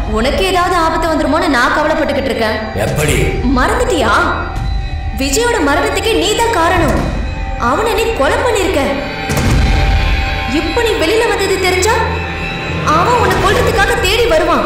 உனக்கு ஏதாவது ஆபத்து வந்துருமோன்னு நான் கவலைப்பட்டுக்கிட்டு இருக்கேன் எப்படி மறந்துட்டியா விஜயோட மரணத்துக்கே நீதான் காரணம் அவனை நீ கொலை பண்ணிருக்க இப்ப நீ வெளியில வந்தது தெரிஞ்சா அவன் உன்னை கொல்றதுக்காக தேடி வருவான்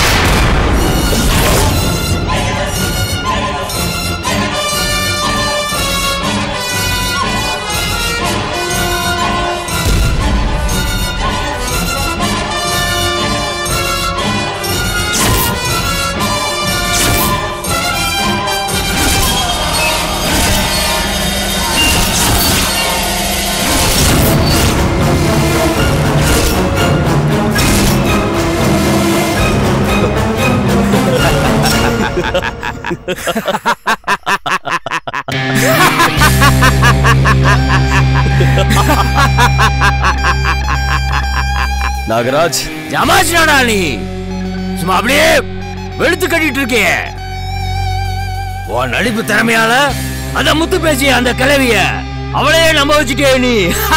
நாகராஜ் ஜமாச்சினாடா நீ சும்மா அப்படியே வெளுத்து கட்டிட்டு இருக்கியே உன் நடிப்பு திறமையால அந்த முத்து பேசிய அந்த கிழவிய அவளையே நம்ப வச்சுட்டே நீ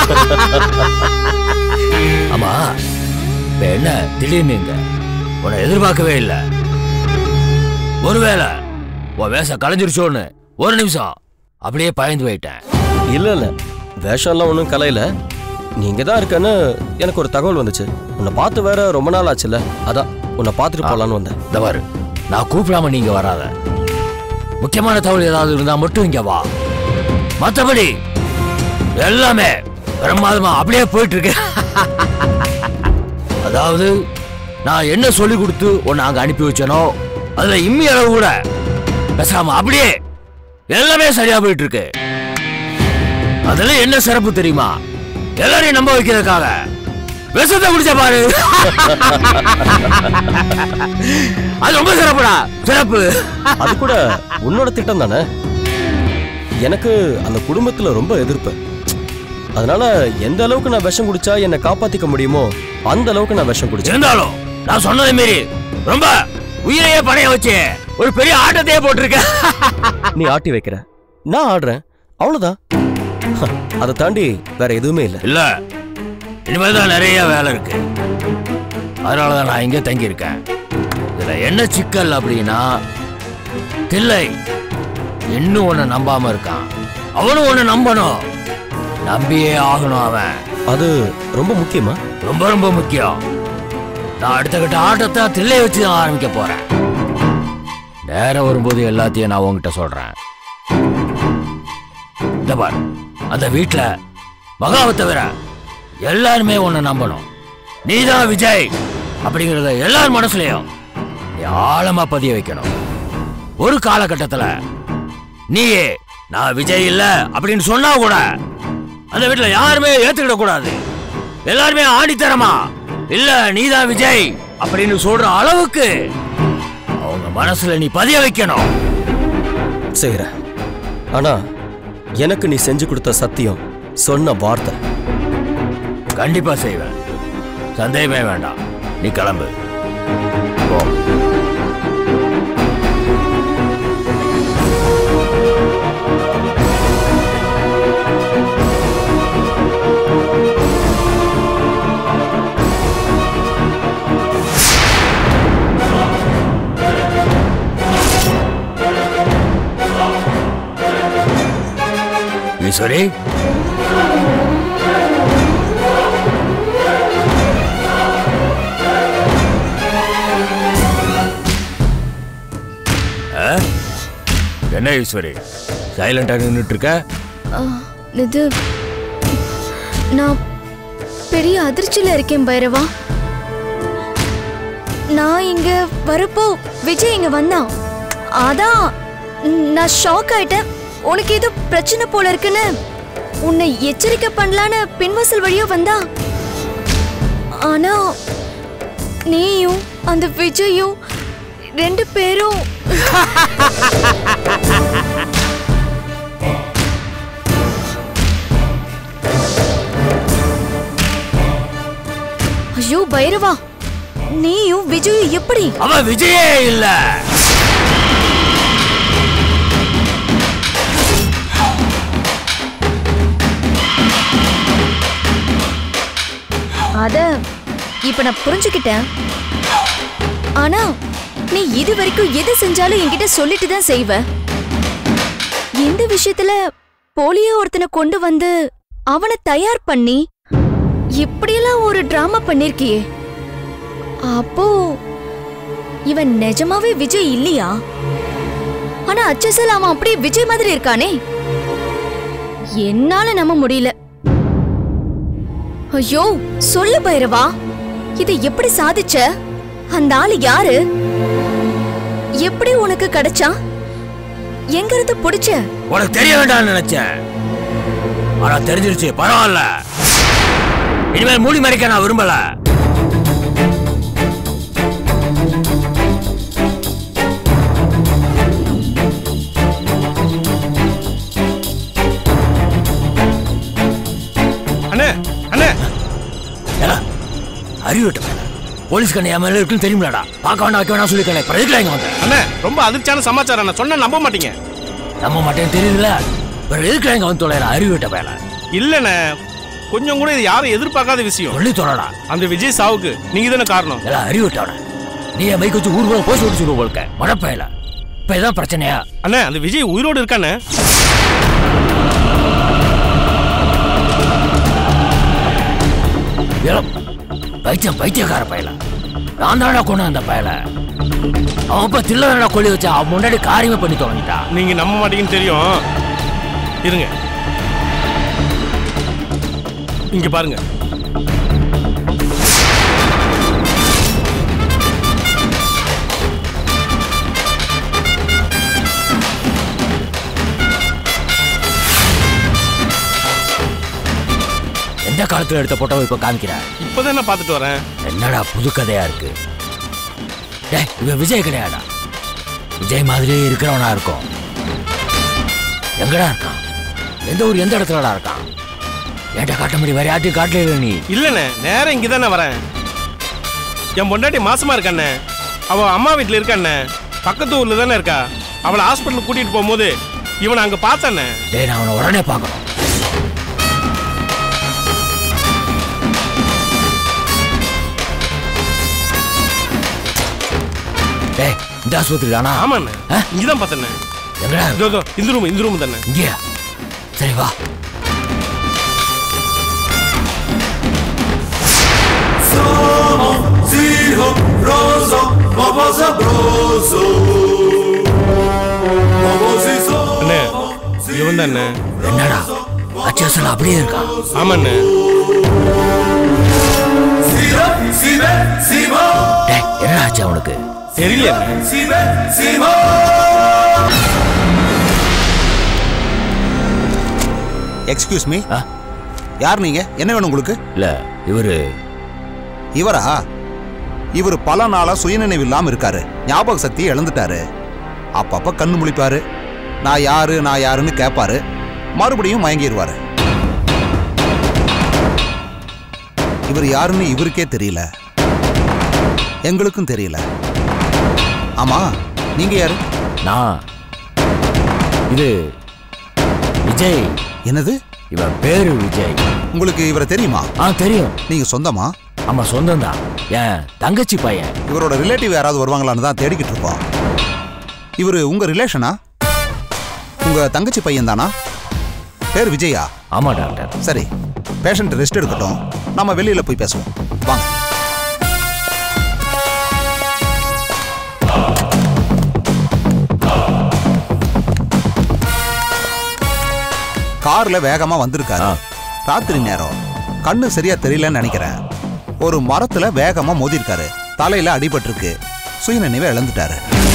ஆமா இப்ப என்ன திடீர்னு இங்க உன்னை எதிர்பார்க்கவே இல்லை ஒருவேளை உன் வேஷ கலைஞ்சிருச்சோன்னு ஒரு நிமிஷம் அப்படியே பயந்து போயிட்டேன் இல்ல இல்ல வேஷம்லாம் ஒன்றும் கலையில நீங்க தான் இருக்கன்னு எனக்கு ஒரு தகவல் வந்துச்சு உன்னை பார்த்து வேற ரொம்ப நாள் ஆச்சுல்ல அதான் உன்னை பார்த்துட்டு போலான்னு வந்தேன் இந்த பாரு நான் கூப்பிடாம நீங்க வராத முக்கியமான தகவல் ஏதாவது இருந்தா மட்டும் இங்க வா மத்தபடி எல்லாமே பிரமாதமா அப்படியே போயிட்டு இருக்கு அதாவது நான் என்ன சொல்லி கொடுத்து உன்னை அங்க அனுப்பி வச்சேனோ அதுல இம்மி அளவு கூட பேசாம அப்படியே எல்லாமே சரியா போயிட்டு இருக்கு அதுல என்ன சிறப்பு தெரியுமா எல்லாரையும் நம்ப வைக்கிறதுக்காக விஷத்தை குடிச்ச பாரு அது ரொம்ப சிறப்புடா சிறப்பு அது கூட உன்னோட திட்டம் தானே எனக்கு அந்த குடும்பத்துல ரொம்ப எதிர்ப்பு அதனால எந்த அளவுக்கு நான் விஷம் குடிச்சா என்னை காப்பாத்திக்க முடியுமோ அந்த அளவுக்கு நான் விஷம் குடிச்சேன் இருந்தாலும் நான் சொன்னதை மீறி ரொம்ப உயிரையே பணைய வச்சு ஒரு பெரிய ஆட்டத்தையே போட்டிருக்க நீ ஆட்டி வைக்கிற நான் ஆடுறேன் அவ்வளவுதான் அதை தாண்டி வேற எதுவுமே இல்லை இல்ல இனிமேல் தான் நிறைய வேலை இருக்கு அதனாலதான் நான் இங்க தங்கி இருக்கேன் இதுல என்ன சிக்கல் அப்படின்னா தில்லை இன்னும் உன்னை நம்பாம இருக்கான் அவனும் உன்னை நம்பணும் நம்பியே ஆகணும் அவன் அது ரொம்ப முக்கியமா ரொம்ப ரொம்ப முக்கியம் நான் அடுத்த கட்ட ஆட்டத்தை தில்லை வச்சு தான் ஆரம்பிக்க போறேன் நேரம் வரும்போது எல்லாத்தையும் நான் உன்கிட்ட சொல்றேன் இந்த பார் அந்த வீட்ல மகாவை தவிர எல்லாருமே உன்னை நம்பணும் நீதான் விஜய் அப்படிங்கறத எல்லார் மனசுலயும் நீ ஆழமா பதிய வைக்கணும் ஒரு காலகட்டத்துல நீயே நான் விஜய் இல்ல அப்படின்னு சொன்னா கூட அந்த வீட்டுல யாருமே ஏத்துக்கிட கூடாது எல்லாருமே ஆணித்தரமா இல்ல நீதான் விஜய் அப்படின்னு சொல்ற அளவுக்கு அவங்க மனசுல நீ பதிய வைக்கணும் செய்யற ஆனா எனக்கு நீ செஞ்சு கொடுத்த சத்தியம் சொன்ன வார்த்தை கண்டிப்பா செய்வேன் சந்தேகமே வேண்டாம் நீ கிளம்பு போ ஈஸ்வரி ஆ? என்ன ஈஸ்வரி சைலண்டா நின்றுட்டு இருக்க ஆ, இது நான் பெரிய அதிர்ச்சியில இருக்கேன் பைரவா நான் இங்க வரப்போ விஜய் இங்க வந்தான் அதான் ம், நான் ஷாக் ஆயிட்டேன் உனக்கு ஏதோ பிரச்சனை போல இருக்குன்னு உன்னை எச்சரிக்கை பண்ணலான்னு பின்வாசல் வழியா வந்தா ஆனா நீயும் அந்த விஜயும் ரெண்டு பேரும் ஐயோ பைரவா நீயும் விஜயும் எப்படி அவன் விஜயே இல்ல அத இப்ப நான் புரிஞ்சுக்கிட்டேன் ஆனா நீ இது வரைக்கும் எது செஞ்சாலும் என்கிட்ட சொல்லிட்டு தான் செய்வ இந்த விஷயத்துல போலியோ ஒருத்தனை கொண்டு வந்து அவனை தயார் பண்ணி இப்படியெல்லாம் ஒரு டிராமா பண்ணிருக்கியே அப்போ இவன் நிஜமாவே விஜய் இல்லையா ஆனா அச்சசல் அவன் அப்படியே விஜய் மாதிரி இருக்கானே என்னால நம்ப முடியல ஐயோ சொல்லு பைரவா இதை எப்படி சாதிச்ச அந்த ஆளு யாரு எப்படி உனக்கு கிடைச்சான் எங்க இருந்து புடிச்ச உனக்கு தெரிய வேண்டாம்னு நினைச்சேன் ஆனா தெரிஞ்சிருச்சு பரவாயில்ல இனிமேல் மூடி மறைக்க நான் விரும்பல அண்ணே அண்ணே ஏடா, அறிவு விட்ட மேல போலீஸ் கண்ணு என் மேல இருக்குன்னு தெரியுமிலடா பார்க்க வேண்டாம் வைக்க வேணாம் சொல்லிருக்கேன் அப்புறம் எதுக்குடா இங்க வந்தேன் அண்ணே ரொம்ப அதிர்ச்சியான சமாச்சாரம் நான் சொன்னா நம்ப மாட்டீங்க நம்ப மாட்டேன்னு தெரியுதுல அப்புறம் எதுக்குடா இங்க வந்து தொலைற அறிவு விட்ட மேல இல்லண்ணே கொஞ்சம் கூட இது யாரும் எதிர்பார்க்காத விஷயம் சொல்லி தொலைடா அந்த விஜய் சாவுக்கு நீங்க தானே காரணம் எல்லாம் அறிவு விட்டவன நீ என் மைக்கு வச்சு ஊர் போல போய் சொல்லி சொல்லுவோம் போல்க மழப்பையில இப்ப இதான் பிரச்சனையா அண்ணே அந்த விஜய் உயிரோடு இருக்கானே இளம் பைத்தியம் பைத்தியக்கார பயல நான் தானடா கொண்டு அந்த பயல அவன் இப்ப தில்லடா கொல்லி வச்சா அவன் முன்னாடி காரியமே பண்ணி தொடங்கிட்டா நீங்க நம்ப மாட்டீங்கன்னு தெரியும் இருங்க இங்க பாருங்க எந்த காலத்துல எடுத்த போட்டோ இப்ப காமிக்கிற இப்பதான் நான் பார்த்துட்டு வரேன் என்னடா புது கதையா இருக்கு டேய் இவன் விஜய் கிடையாடா விஜய் மாதிரியே இருக்கிறவனா இருக்கும் எங்கடா இருக்கான் எந்த ஊர் எந்த இடத்துலடா இருக்கான் ஏன்டா காட்ட முடியும் வேற யார்ட்டையும் காட்டல நீ இல்லண்ணே நேரம் இங்க தானே வரேன் என் பொண்டாட்டி மாசமா இருக்காண்ணே அவ அம்மா வீட்டுல இருக்காண்ணே பக்கத்து ஊர்ல தானே இருக்கா அவளை ஹாஸ்பிட்டல் கூட்டிட்டு போகும்போது இவனை அங்க பார்த்தானே டேய் நான் அவனை உடனே பார்க்கணும் டேய் இந்த ஆஸ்பத்திரி தானா ஆமாண்ணே ஆ? இங்கதான் பார்த்தேண்ணே எங்கடா இருக்கு? இதோ இதோ, இந்த ரூம் இந்த ரூம் தானே இங்கேயா சரி வா அண்ணே இவன் தானே என்னடா அச்சசல் அப்படியே இருக்கான் ஆமாண்ணே டேய் என்னடா ஆச்சு அவனுக்கு தெரியல எக்ஸ்கியூஸ் மீ ஆ? யார் நீங்க என்ன வேணும் உங்களுக்கு இல்ல இவரு இவரா இவர் பல நாளா சுயநினைவு இல்லாம இருக்காரு ஞாபக சக்தியை இழந்துட்டாரு அப்பப்ப கண்ணு முழிப்பாரு நான் யாரு நான் யாருன்னு கேட்பாரு மறுபடியும் மயங்கிடுவாரு இவர் யாருன்னு இவருக்கே தெரியல எங்களுக்கும் தெரியல ஆமா நீங்க யாரு நான் இது விஜய் என்னது இவன் பேரு விஜய் உங்களுக்கு இவரை தெரியுமா ஆ தெரியும் நீங்க சொந்தமா ஆமா சொந்தம் தான் என் தங்கச்சி பையன் இவரோட ரிலேட்டிவ் யாராவது வருவாங்களான்னு தான் தேடிக்கிட்டு இருக்கோம் இவர் உங்க ரிலேஷனா உங்க தங்கச்சி பையன் தானா பேர் விஜயா ஆமா டாக்டர் சரி பேஷண்ட் ரெஸ்ட் எடுக்கட்டும் நம்ம வெளியில போய் பேசுவோம் வாங்க கார்ல வேகமா வந்திருக்காரு ஆ. ராத்திரி நேரம் கண்ணு சரியா தெரியலன்னு நினைக்கிறேன் ஒரு மரத்துல வேகமா மோதிருக்காரு தலையில அடிபட்டிருக்கு சுயநினைவை இழந்துட்டாரு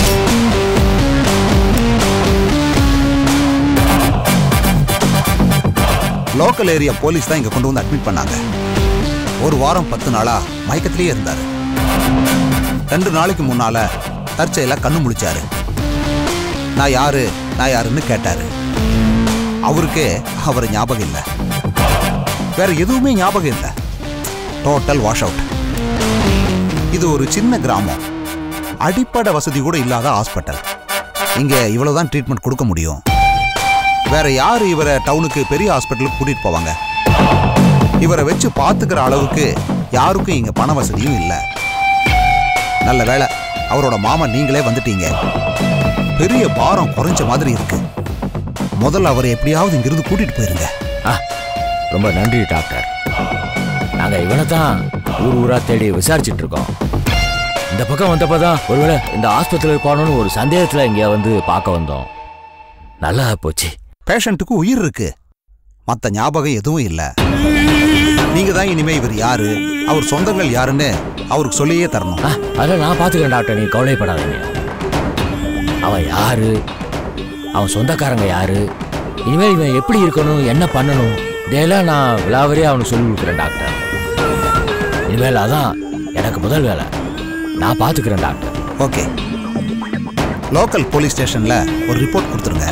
லோக்கல் ஏரியா போலீஸ் தான் இங்க கொண்டு வந்து அட்மிட் பண்ணாங்க ஒரு வாரம் பத்து நாளா மயக்கத்திலேயே இருந்தாரு ரெண்டு நாளைக்கு முன்னால தற்செயலா கண்ணு முழிச்சாரு நான் யாரு நான் யாருன்னு கேட்டாரு அவருக்கே அவர் ஞாபகம் இல்லை வேற எதுவுமே ஞாபகம் இல்லை டோட்டல் வாஷ் அவுட் இது ஒரு சின்ன கிராமம் அடிப்படை வசதி கூட இல்லாத ஹாஸ்பிட்டல் இங்க இவ்வளவுதான் ட்ரீட்மெண்ட் கொடுக்க முடியும் வேற யார் இவரை டவுனுக்கு பெரிய ஹாஸ்பிட்டலுக்கு கூட்டிட்டு போவாங்க இவரை வச்சு பார்த்துக்கிற அளவுக்கு யாருக்கும் இங்க பண வசதியும் இல்லை நல்ல வேளை அவரோட மாமா நீங்களே வந்துட்டீங்க பெரிய பாரம் குறைஞ்ச மாதிரி இருக்கு முதல்ல அவரை எப்படியாவது இங்கிருந்து கூட்டிட்டு போயிருங்க ஆ, ரொம்ப நன்றி டாக்டர் நாங்க இவனை தான் ஊர் ஊரா தேடி விசாரிச்சிட்டு இருக்கோம் இந்த பக்கம் வந்தப்போ தான் ஒருவேளை இந்த ஆஸ்பத்திரியில் இருப்பானோன்னு ஒரு சந்தேகத்துல இங்க வந்து பார்க்க வந்தோம் நல்லா போச்சு பேஷண்ட்டுக்கு உயிர் இருக்கு மத்த ஞாபகம் எதுவும் இல்ல நீங்க தான் இனிமே இவர் யாரு அவர் சொந்தங்கள் யாருன்னு அவருக்கு சொல்லியே தரணும் ஆ, அதெல்லாம் நான் பார்த்துக்கிறேன் டாக்டர் நீ கவலைப்படாதீங்க அவன் யாரு அவன் சொந்தக்காரங்க யாரு இனிமேல் இவன் எப்படி இருக்கணும் என்ன பண்ணணும் இதெல்லாம் நான் விலாவரியா அவனுக்கு சொல்லி கொடுக்குறேன் டாக்டர் இனிமேல் அதான் எனக்கு முதல் வேலை நான் பார்த்துக்கிறேன் டாக்டர் ஓகே லோக்கல் போலீஸ் ஸ்டேஷன்ல ஒரு ரிப்போர்ட் கொடுத்துருங்க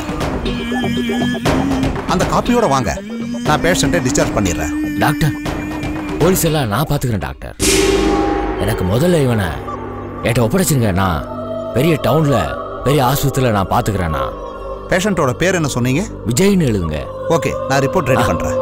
அந்த காப்பியோட வாங்க நான் பேஷண்ட்டை டிஸ்சார்ஜ் பண்ணிடுறேன் டாக்டர் போலீஸ் எல்லாம் நான் பார்த்துக்கிறேன் டாக்டர் எனக்கு முதல்ல இவனை என்கிட்ட ஒப்படைச்சிருங்க நான் பெரிய டவுன்ல பெரிய ஆஸ்பத்திரியில் நான் பார்த்துக்கிறேண்ணா பேஷண்ட்டோட பேர் என்ன சொன்னீங்க விஜய்னு எழுதுங்க ஓகே நான் ரிப்போர்ட் ரெடி பண்றேன்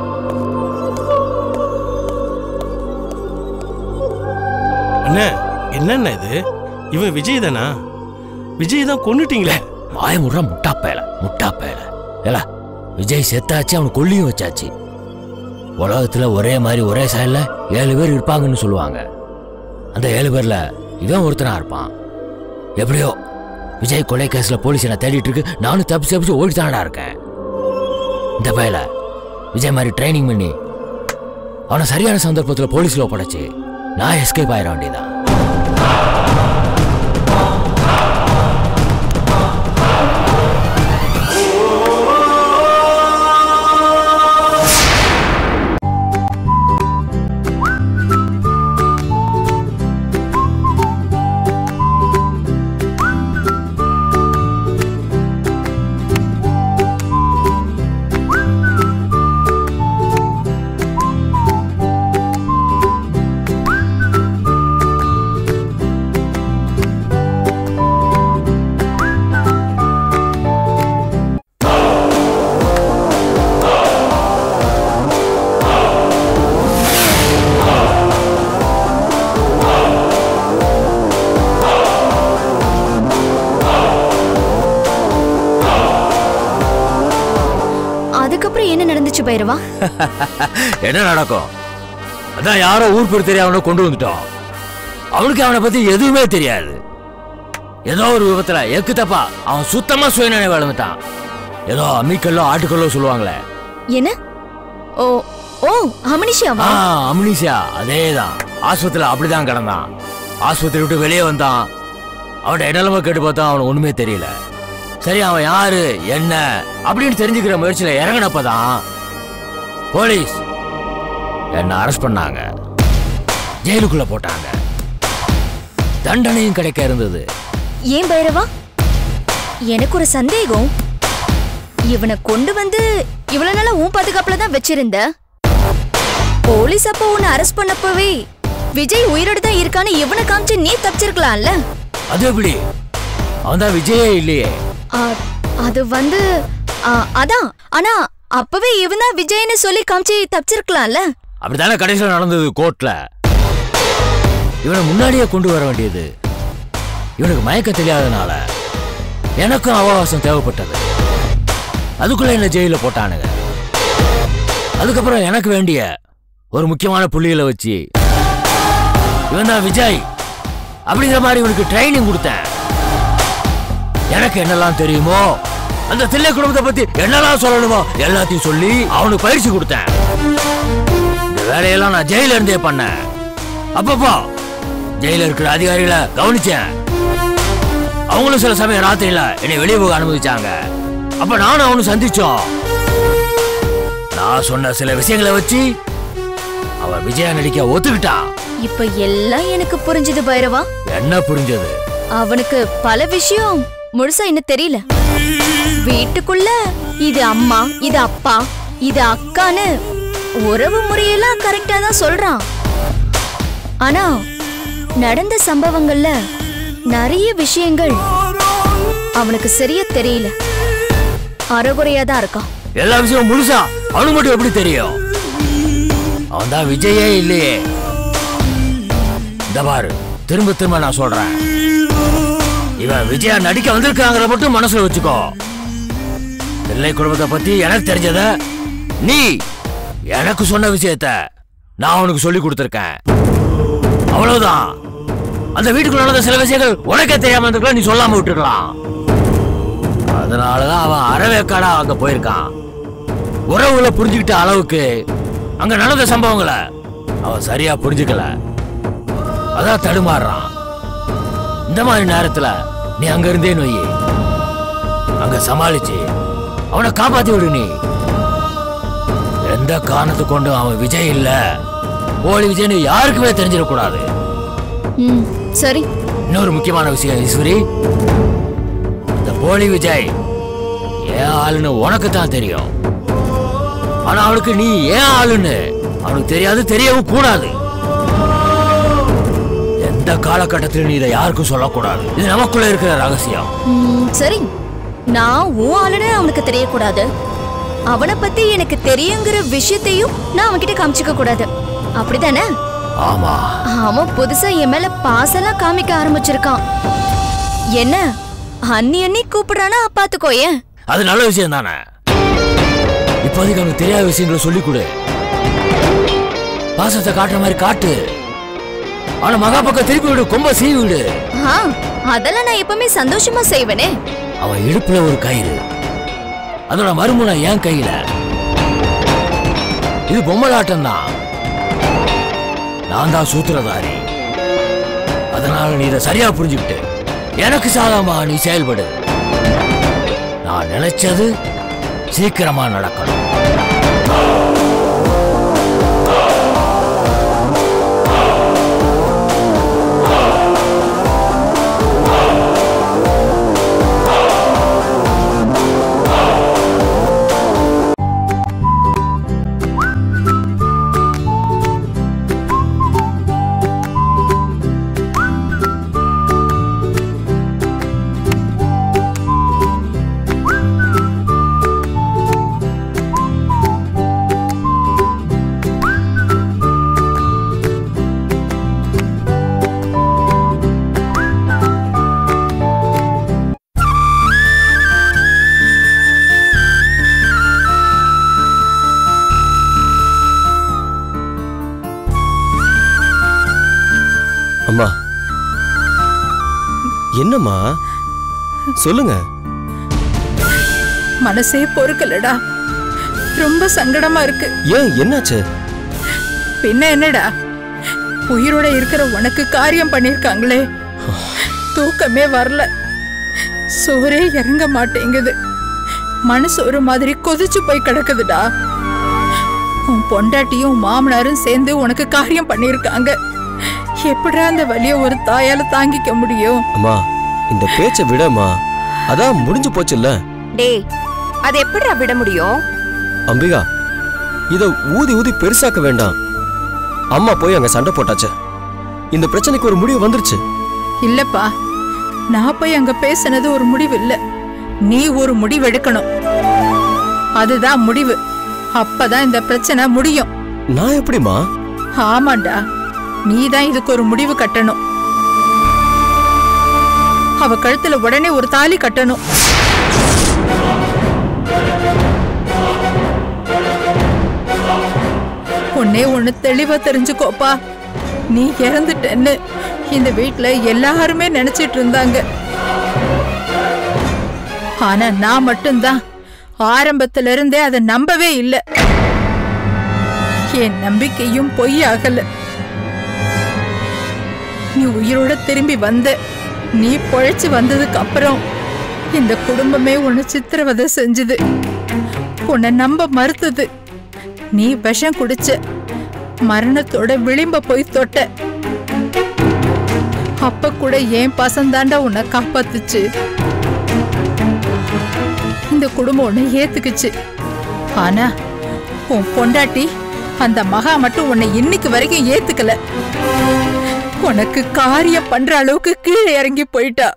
அண்ணே என்னண்ணே இது இவன் விஜய் தானா விஜய் தான் கொன்னுட்டீங்களே வாயமுடுற முட்டா பேல முட்டா பேல ஏலா விஜய் செத்தாச்சு அவனை கொல்லியும் வச்சாச்சு உலகத்துல ஒரே மாதிரி ஒரே சைடில் ஏழு பேர் இருப்பாங்கன்னு சொல்லுவாங்க அந்த ஏழு பேர்ல இவன் ஒருத்தனா இருப்பான் எப்படியோ விஜய் கொலை கேஸ்ல போலீஸ் என்ன தேடிட்டு இருக்கு நானும் தப்பிச்சு தப்பிச்சு ஓடித்தானடா இருக்கேன் இந்த பயல விஜய் மாதிரி ட்ரைனிங் பண்ணி அவனை சரியான சந்தர்ப்பத்தில் போலீஸ்ல ஒப்படைச்சு நான் எஸ்கேப் ஆயிட வேண்டியதான் அதுக்கப்புறம் என்ன நடந்துச்சு பைரவா என்ன நடக்கும் அதான் யாரோ ஊர் பேர் தெரியாம கொண்டு வந்துட்டோம் அவனுக்கு அவனை பத்தி எதுவுமே தெரியாது ஏதோ ஒரு விபத்துல எக்கு தப்பா அவன் சுத்தமா சுயநினை வளர்ந்துட்டான் ஏதோ அம்மிக்கல்லோ ஆட்டுக்கல்லோ சொல்லுவாங்களே என்ன ஓ ஓ அமனிஷாவா ஆ அம்னிஷா அதேதான் ஆஸ்பத்திரியில அப்படிதான் கிடந்தான் ஆஸ்பத்திரி விட்டு வெளியே வந்தான் அவன்கிட்ட இடலமா கேட்டு பார்த்தா அவனுக்கு ஒண்ணுமே தெரியல சரி அவன் யாரு என்ன அப்படின்னு தெரிஞ்சுக்கிற முயற்சியில இறங்கினப்பதான் போலீஸ் என்ன அரெஸ்ட் பண்ணாங்க ஜெயிலுக்குள்ள போட்டாங்க தண்டனையும் கிடைக்க இருந்தது ஏன் பைரவா எனக்கு ஒரு சந்தேகம் இவனை கொண்டு வந்து இவ்வளவு நாளா உன் பாதுகாப்புல தான் வச்சிருந்த போலீஸ் அப்போ உன்னை அரெஸ்ட் பண்ணப்பவே விஜய் உயிரோடு தான் இருக்கான்னு இவனை காமிச்சு நீ தப்பிச்சிருக்கலாம்ல அது எப்படி அவன் தான் விஜயே இல்லையே ஆ, அது வந்து ஆ, அதான் ஆனா அப்பவே இவன் தான் விஜய்னு சொல்லி காமிச்சு தப்பிச்சிருக்கலாம்ல அப்படித்தானே கடைசியில் நடந்தது கோர்ட்ல இவனை முன்னாடியே கொண்டு வர வேண்டியது இவனுக்கு மயக்க தெரியாதனால எனக்கும் அவகாசம் தேவைப்பட்டது அதுக்குள்ள என்ன ஜெயில போட்டானுங்க அதுக்கப்புறம் எனக்கு வேண்டிய ஒரு முக்கியமான புள்ளிகளை வச்சு இவன் தான் விஜய் அப்படிங்கிற மாதிரி இவனுக்கு ட்ரைனிங் கொடுத்தேன் எனக்கு என்னெல்லாம் தெரியுமோ அந்த தில்லை குடும்பத்தை பத்தி என்னெல்லாம் சொல்லணுமோ எல்லாத்தையும் சொல்லி அவனுக்கு பயிற்சி கொடுத்தேன் இந்த வேலையெல்லாம் நான் ஜெயில இருந்தே பண்ணேன் அப்பப்போ ஜெயில இருக்கிற அதிகாரிகளை கவனிச்சேன் அவங்களும் சில சமயம் ராத்திரியில என்னை வெளியே போக அனுமதிச்சாங்க அப்ப நானும் அவனும் சந்திச்சோம் நான் சொன்ன சில விஷயங்களை வச்சு அவன் விஜயா நடிக்க ஒத்துக்கிட்டான் இப்ப எல்லாம் எனக்கு புரிஞ்சுது பைரவா என்ன புரிஞ்சது அவனுக்கு பல விஷயம் முழுசா இன்னும் தெரியல வீட்டுக்குள்ள இது அம்மா இது அப்பா இது அக்கான்னு உறவு முறையெல்லாம் கரெக்டா தான் சொல்றான் ஆனா நடந்த சம்பவங்கள்ல நிறைய விஷயங்கள் அவனுக்கு சரியா தெரியல அறகுறையா தான் இருக்கான் எல்லா விஷயமும் முழுசா அவனுக்கு மட்டும் எப்படி தெரியும் அவன் தான் விஜயே இல்லையே இந்த பாரு திரும்ப திரும்ப நான் சொல்றேன் இவன் விஜயா நடிக்க வந்திருக்காங்கிற மட்டும் மனசுல வச்சுக்கோ பிள்ளை குடும்பத்தை பத்தி எனக்கு தெரிஞ்சத நீ எனக்கு சொன்ன விஷயத்த நான் உனக்கு சொல்லி கொடுத்துருக்கேன் அவ்வளவுதான் அந்த வீட்டுக்குள்ள நடந்த சில விஷயங்கள் உனக்கே தெரியாம இருந்திருக்கலாம் நீ சொல்லாம விட்டுருக்கலாம் அதனாலதான் அவன் அறவேக்காடா அங்க போயிருக்கான் உறவுகளை புரிஞ்சுக்கிட்ட அளவுக்கு அங்க நடந்த சம்பவங்களை அவன் சரியா புரிஞ்சுக்கல அதான் தடுமாறுறான் இந்த மாதிரி நேரத்துல நீ அங்க இருந்தே நோயி அங்க சமாளிச்சு அவனை காப்பாத்தி விடு நீ எந்த காரணத்தை கொண்டும் அவன் விஜய் இல்ல போலி விஜய்னு யாருக்குமே தெரிஞ்சிடக்கூடாது ம் சரி இன்னொரு முக்கியமான விஷயம் ஈஸ்வரி இந்த போலி விஜய் ஏன் ஆளுன்னு உனக்கு தான் தெரியும் ஆனா அவனுக்கு நீ ஏன் ஆளுன்னு அவனுக்கு தெரியாது தெரியவும் கூடாது எந்த காலகட்டத்திலும் நீ இதை யாருக்கும் சொல்லக்கூடாது இது நமக்குள்ள இருக்கிற ரகசியம் ம், சரி நான் உன் ஆளுன்னு அவனுக்கு தெரியக்கூடாது அவனை பத்தி எனக்கு தெரியுங்கிற விஷயத்தையும் நான் அவன்கிட்ட காமிச்சுக்க கூடாது அப்படிதானே ஆமா அவன் புதுசா என் மேல பாசெல்லாம் காமிக்க ஆரம்பிச்சிருக்கான் என்ன அண்ணி அண்ணி கூப்பிடுறானா பாத்துக்கோ ஏன் அது நல்ல விஷயம் தானே இப்போதைக்கு அவனுக்கு தெரியாத விஷயங்களை சொல்லிக் கொடு பாசத்தை காட்டுற மாதிரி காட்டு அவனை மகா பக்கம் திருப்பி விடு கொம்ப சீவி விடு ஆ அதெல்லாம் நான் எப்பவுமே சந்தோஷமா செய்வேனே அவன் இடுப்புல ஒரு கயிறு அதோட மறுமுனை என் கையில இது பொம்மலாட்டம் தான் நான் தான் சூத்திரதாரி அதனால நீ இதை சரியா புரிஞ்சுக்கிட்டு எனக்கு சாதமா நீ செயல்படு நான் நினைச்சது சீக்கிரமா நடக்கணும் அம்மா என்னம்மா சொல்லுங்க மனசே பொறுக்கலடா ரொம்ப சங்கடமா இருக்கு ஏன் என்னாச்சு பின்ன என்னடா உயிரோட இருக்கிற உனக்கு காரியம் பண்ணிருக்காங்களே தூக்கமே வரல சோறே இறங்க மாட்டேங்குது மனசு ஒரு மாதிரி கொதிச்சு போய் கிடக்குதுடா உன் பொண்டாட்டியும் மாமனாரும் சேர்ந்து உனக்கு காரியம் பண்ணிருக்காங்க எப்படிடா அந்த வலிய ஒரு தாயால தாங்கிக்க முடியும் அம்மா இந்த பேச்சை விடம்மா அதான் முடிஞ்சு போச்சுல்ல டேய் அது எப்படிடா விட முடியும் அம்பிகா இத ஊதி ஊதி பெருசாக்க வேண்டாம் அம்மா போய் அங்க சண்டை போட்டாச்சு இந்த பிரச்சனைக்கு ஒரு முடிவு வந்துருச்சு இல்லப்பா நான் போய் அங்க பேசினது ஒரு முடிவு இல்ல நீ ஒரு முடிவு எடுக்கணும் அதுதான் முடிவு அப்பதான் இந்த பிரச்சனை முடியும் நான் எப்படிம்மா ஆமாண்டா நீ தான் இதுக்கு ஒரு முடிவு கட்டணும் அவ கழுத்துல உடனே ஒரு தாலி கட்டணும் ஒன்னே ஒண்ணு தெளிவா தெரிஞ்சுக்கோப்பா நீ இறந்துட்டேன்னு இந்த வீட்ல எல்லாருமே நினைச்சிட்டு இருந்தாங்க ஆனா நான் மட்டும்தான் ஆரம்பத்துல இருந்தே அதை நம்பவே இல்லை என் நம்பிக்கையும் பொய்யாகல நீ உயிரோட திரும்பி வந்த நீ பொழைச்சு வந்ததுக்கு அப்புறம் இந்த குடும்பமே உன்னை சித்திரவதை செஞ்சுது உன்னை நம்ப மறுத்தது நீ விஷம் குடிச்ச மரணத்தோட விளிம்ப போய் தொட்ட அப்ப கூட ஏன் பசந்தாண்டா உன்னை காப்பாத்துச்சு இந்த குடும்பம் உன்னை ஏத்துக்குச்சு ஆனா உன் பொண்டாட்டி அந்த மகா மட்டும் உன்னை இன்னைக்கு வரைக்கும் ஏத்துக்கல உனக்கு காரியம் பண்ற அளவுக்கு கீழே இறங்கி போயிட்டா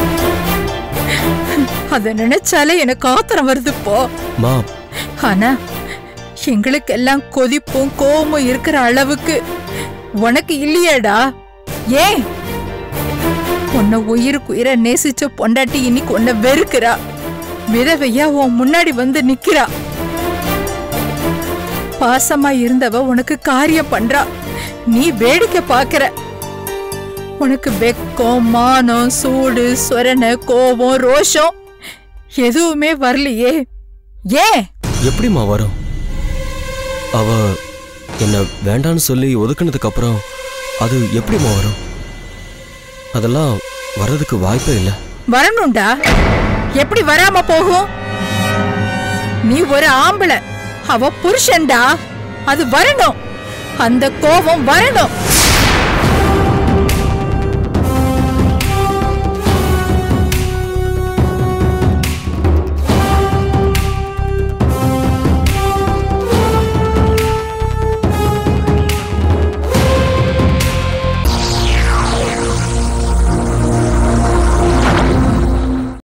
அத நினைச்சாலே எனக்கு ஆத்திரம் வருது போ மா ஆனா எங்களுக்கெல்லாம் கொதிப்பும் கோவமும் இருக்கிற அளவுக்கு உனக்கு இல்லையாடா ஏன் உன்னை உயிருக்கு உயிரை நேசிச்ச பொண்டாட்டி இன்னைக்கு உன்னை வெறுக்கிறா விதவையா உன் முன்னாடி வந்து நிக்கிறா பாசமா இருந்தவ உனக்கு காரியம் பண்றா நீ வேடிக்கை பாக்குற உனக்கு வெக்கம் மானம் சூடு சொரணை கோபம் ரோஷம் எதுவுமே வரலையே ஏன் எப்படிம்மா வரும் அவ என்ன வேண்டான்னு சொல்லி ஒதுக்குனதுக்கு அப்புறம் அது எப்படிம்மா வரும் அதெல்லாம் வர்றதுக்கு வாய்ப்பே இல்லை வரணும்டா எப்படி வராம போகும் நீ ஒரு ஆம்பளை அவ புருஷன்டா அது வரணும் அந்த கோபம் வரணும்